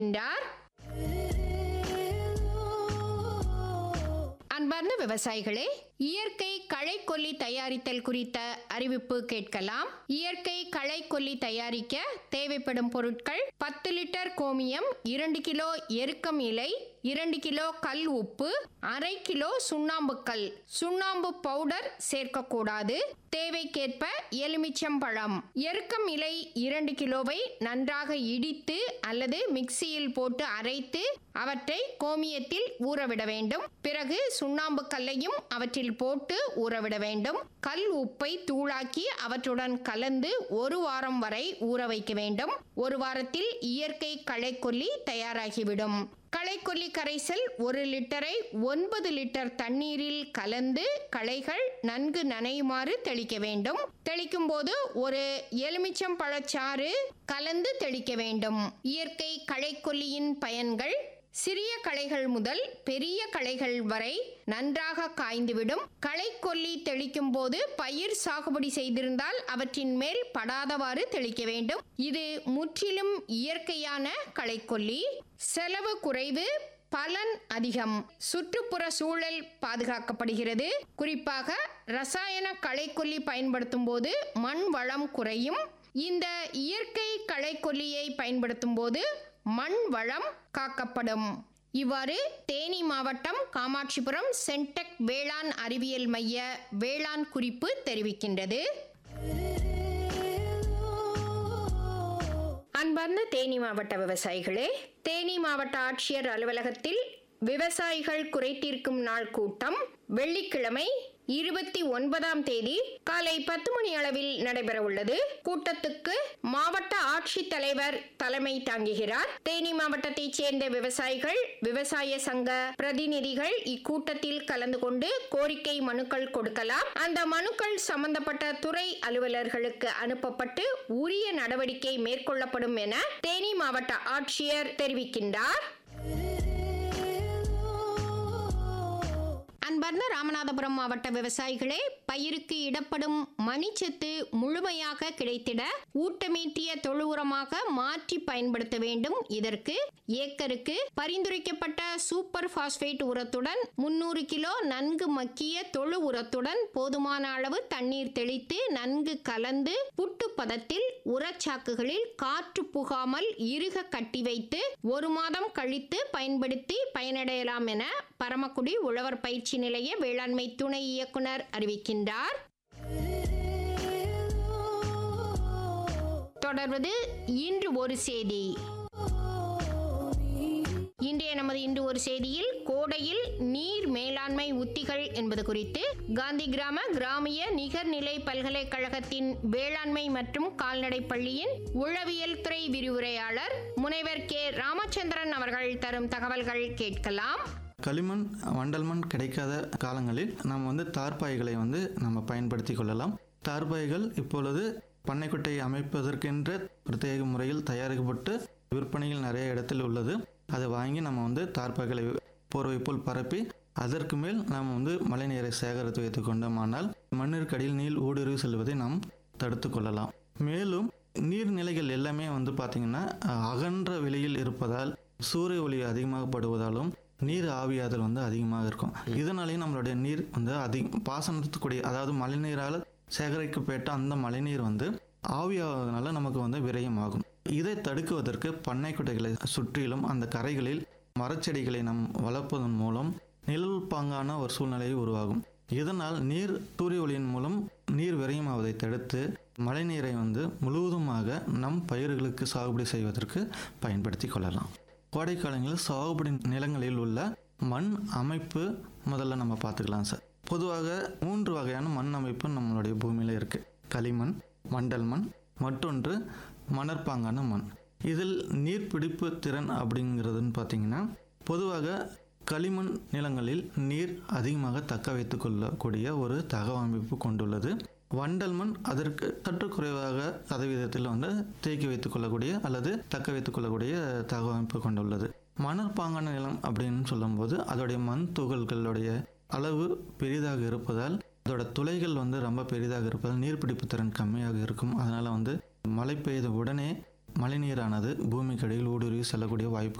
என்றார் அன்பார்ந்த விவசாயிகளே இயற்கை களைக்கொல்லி தயாரித்தல் குறித்த அறிவிப்பு கேட்கலாம் இயற்கை களைக்கொல்லி தயாரிக்க தேவைப்படும் பொருட்கள் பத்து லிட்டர் கோமியம் இரண்டு கிலோ எருக்கம் இலை இரண்டு கிலோ கல் உப்பு அரை கிலோ சுண்ணாம்புக்கல் சுண்ணாம்பு பவுடர் சேர்க்கக்கூடாது தேவைக்கேற்ப எலுமிச்சம்பழம் எருக்கம் இலை இரண்டு கிலோவை நன்றாக இடித்து அல்லது மிக்சியில் போட்டு அரைத்து அவற்றை கோமியத்தில் ஊறவிட வேண்டும் பிறகு சுண்ணாம்பு கல்லையும் அவற்றில் போட்டு ஊறவிட வேண்டும் கல் உப்பை தூளாக்கி அவற்றுடன் கலந்து ஒரு வாரம் வரை ஊற வைக்க வேண்டும் ஒரு வாரத்தில் இயற்கை களைக்கொல்லி தயாராகிவிடும் களைக்கொல்லி கரைசல் ஒரு லிட்டரை ஒன்பது லிட்டர் தண்ணீரில் கலந்து களைகள் நன்கு நனையுமாறு தெளிக்க வேண்டும் தெளிக்கும் போது ஒரு எலுமிச்சம் பழச்சாறு கலந்து தெளிக்க வேண்டும் இயற்கை களைக்கொல்லியின் பயன்கள் சிறிய களைகள் முதல் பெரிய களைகள் வரை நன்றாக காய்ந்துவிடும் களைக்கொல்லி தெளிக்கும் போது பயிர் சாகுபடி செய்திருந்தால் அவற்றின் மேல் படாதவாறு தெளிக்க வேண்டும் இது முற்றிலும் இயற்கையான களைக்கொல்லி செலவு குறைவு பலன் அதிகம் சுற்றுப்புற சூழல் பாதுகாக்கப்படுகிறது குறிப்பாக ரசாயன களைக்கொல்லி பயன்படுத்தும் போது மண் வளம் குறையும் இந்த இயற்கை களைக்கொல்லியை பயன்படுத்தும் போது மண் வளம் காக்கப்படும் இவ்வாறு தேனி மாவட்டம் காமாட்சிபுரம் சென்டெக் வேளாண் அறிவியல் மைய வேளாண் குறிப்பு தெரிவிக்கின்றது அன்பார்ந்த தேனி மாவட்ட விவசாயிகளே தேனி மாவட்ட ஆட்சியர் அலுவலகத்தில் விவசாயிகள் குறைதீர்க்கும் நாள் கூட்டம் வெள்ளிக்கிழமை இருபத்தி ஒன்பதாம் தேதி காலை பத்து மணி அளவில் நடைபெற உள்ளது கூட்டத்துக்கு மாவட்ட ஆட்சித்தலைவர் தலைமை தாங்குகிறார் தேனி மாவட்டத்தைச் சேர்ந்த விவசாயிகள் விவசாய சங்க பிரதிநிதிகள் இக்கூட்டத்தில் கலந்து கொண்டு கோரிக்கை மனுக்கள் கொடுக்கலாம் அந்த மனுக்கள் சம்பந்தப்பட்ட துறை அலுவலர்களுக்கு அனுப்பப்பட்டு உரிய நடவடிக்கை மேற்கொள்ளப்படும் என தேனி மாவட்ட ஆட்சியர் தெரிவிக்கின்றார் அன்பார்ந்த ராமநாதபுரம் மாவட்ட விவசாயிகளே பயிருக்கு இடப்படும் மணிச்சத்து முழுமையாக கிடைத்திட ஊட்டமேற்றிய தொழு உரமாக மாற்றி பயன்படுத்த வேண்டும் இதற்கு ஏக்கருக்கு பரிந்துரைக்கப்பட்ட சூப்பர் பாஸ்பேட் உரத்துடன் முன்னூறு கிலோ நன்கு மக்கிய தொழு உரத்துடன் போதுமான அளவு தண்ணீர் தெளித்து நன்கு கலந்து புட்டு பதத்தில் உரச்சாக்குகளில் காற்று புகாமல் இறுக கட்டி வைத்து ஒரு மாதம் கழித்து பயன்படுத்தி பயனடையலாம் என பரமக்குடி உழவர் பயிற்சி நிலைய வேளாண்மை துணை இயக்குனர் அறிவிக்கின்றார் தொடர்வது இன்று ஒரு செய்தி இன்றைய நமது இன்று ஒரு செய்தியில் கோடையில் நீர் மேலாண்மை உத்திகள் என்பது குறித்து காந்தி கிராம கிராமிய நிகர்நிலை பல்கலைக்கழகத்தின் வேளாண்மை மற்றும் கால்நடை பள்ளியின் உளவியல் துறை விரிவுரையாளர் முனைவர் கே ராமச்சந்திரன் அவர்கள் தரும் தகவல்கள் கேட்கலாம் களிமண் வண்டல் மண் கிடைக்காத காலங்களில் நாம் வந்து தார்பாய்களை வந்து நம்ம பயன்படுத்தி கொள்ளலாம் தார்பாய்கள் இப்பொழுது பண்ணைக்குட்டை அமைப்பதற்கென்ற பிரத்யேக முறையில் தயாரிக்கப்பட்டு விற்பனையில் நிறைய இடத்தில் உள்ளது அதை வாங்கி நம்ம வந்து தார்பாய்களை போர்வை போல் பரப்பி அதற்கு மேல் நாம் வந்து மழைநீரை சேகரித்து வைத்துக் கொண்டோமானால் மண்ணிற்கடியில் நீர் ஊடுருவி செல்வதை நாம் தடுத்து கொள்ளலாம் மேலும் நீர்நிலைகள் எல்லாமே வந்து பார்த்திங்கன்னா அகன்ற வெளியில் இருப்பதால் சூரிய ஒளி அதிகமாக படுவதாலும் நீர் ஆவியாதல் வந்து அதிகமாக இருக்கும் இதனாலேயும் நம்மளுடைய நீர் வந்து அதிக பாசனத்துக்குரிய அதாவது மழைநீரால் சேகரிக்கப்பட்ட அந்த மழைநீர் வந்து ஆவியாவதனால நமக்கு வந்து விரயமாகும் இதை தடுக்குவதற்கு பண்ணைக்குட்டைகளை சுற்றிலும் அந்த கரைகளில் மரச்செடிகளை நாம் வளர்ப்பதன் மூலம் நிழல் பாங்கான ஒரு சூழ்நிலை உருவாகும் இதனால் நீர் சூரிய ஒளியின் மூலம் நீர் விரயமாவதை தடுத்து மழைநீரை வந்து முழுவதுமாக நம் பயிர்களுக்கு சாகுபடி செய்வதற்கு பயன்படுத்தி கொள்ளலாம் கோடைக்காலங்களில் சாகுபடி நிலங்களில் உள்ள மண் அமைப்பு முதல்ல நம்ம பார்த்துக்கலாம் சார் பொதுவாக மூன்று வகையான மண் அமைப்பு நம்மளுடைய பூமியில் இருக்குது களிமண் மண்டல் மண் மற்றொன்று மணற்பாங்கான மண் இதில் நீர்பிடிப்பு திறன் அப்படிங்கிறதுன்னு பார்த்தீங்கன்னா பொதுவாக களிமண் நிலங்களில் நீர் அதிகமாக தக்க வைத்துக் கொள்ளக்கூடிய ஒரு தகவமைப்பு கொண்டுள்ளது வண்டல் மண் அதற்கு சற்று குறைவாக சதவீதத்தில் வந்து தேக்கி வைத்துக் கொள்ளக்கூடிய அல்லது தக்க வைத்துக் கொள்ளக்கூடிய தகவமைப்பு கொண்டுள்ளது மணற்பாங்கான நிலம் அப்படின்னு சொல்லும்போது அதோடைய மண் துகள்களுடைய அளவு பெரிதாக இருப்பதால் அதோட துளைகள் வந்து ரொம்ப பெரிதாக இருப்பதால் நீர்பிடிப்பு திறன் கம்மியாக இருக்கும் அதனால் வந்து மழை பெய்த உடனே மழைநீரானது பூமிக்கடியில் ஊடுருவி செல்லக்கூடிய வாய்ப்பு